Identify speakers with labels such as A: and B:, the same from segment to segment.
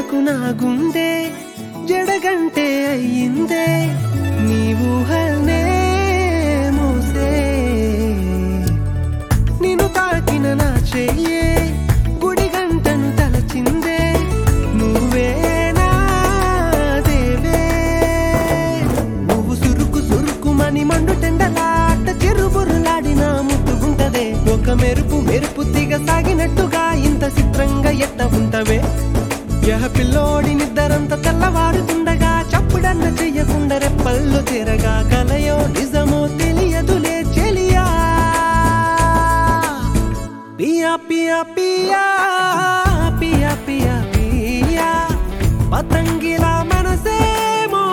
A: గంటలకు నా గుండె జడగంటే అయ్యిందే నీ ఊహల్నే మోసే నిన్ను తాకిన నా చెయ్యే గుడి గంటను తలచిందే నువ్వే నా దేవే నువ్వు సురుకు సురుకుమని మండు టెండలాట చెరుబురులాడినా ముట్టుకుంటదే ఒక మెరుపు మెరుపు తీగ సాగినట్టుగా ఇంత చిత్రంగా ఎట్ట ఉంటవే యహ పిల్లోడి నిద్దరంత తెల్లవారుతుండగా చప్పుడన్న చెయ్యకుండా రెప్పల్లో తిరగా కలయో నిజమో తెలియదులే చెలియా పియా పియా పియా పియా పియా పియా పతంగిలా మనసేమో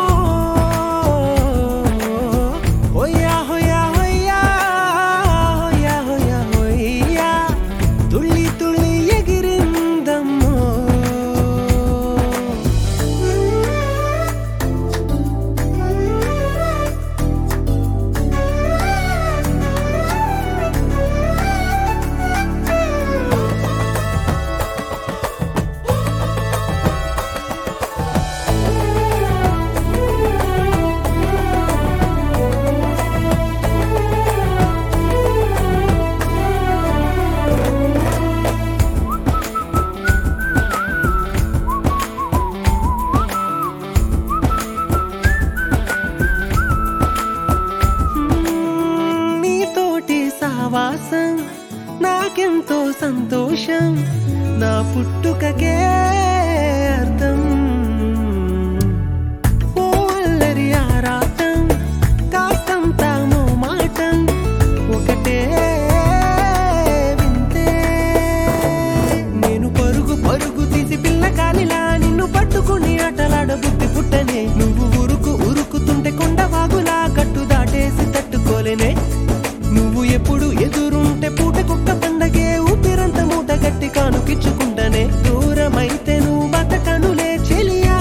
A: హోయా హోయా హోయా హోయా హోయా హోయా తుళ్ళి తుళ్ళి ఎగిరిందమ్మో నీతోటి సావాసం నాకెంతో సంతోషం నా పుట్టుకకే అర్థం ఓ అల్లరి ఆరాటం కాస్తంత మాటం ఒకటే వింతే నేను పరుగు పరుగు తీసి పిల్ల కాలిలా నిన్ను పట్టుకుని ఆటలాడ బుద్ధి పుట్టనే నువ్వు ఉరుకు ఉరుకుతుంటే కొండ వాగులా కట్టు దాటేసి తట్టుకోలేనే నువ్వు ఎప్పుడు ఎదురుంటే పూట కుక్క పండగే ఊపిరంత మూట గట్టి కానుకిచ్చుకుంటనే దూరమైతే నువ్వు బతకనులే చెలియా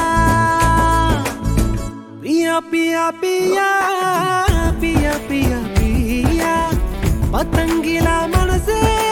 A: పియా పియా పియా పియా పియా పియా పతంగిలా మనసే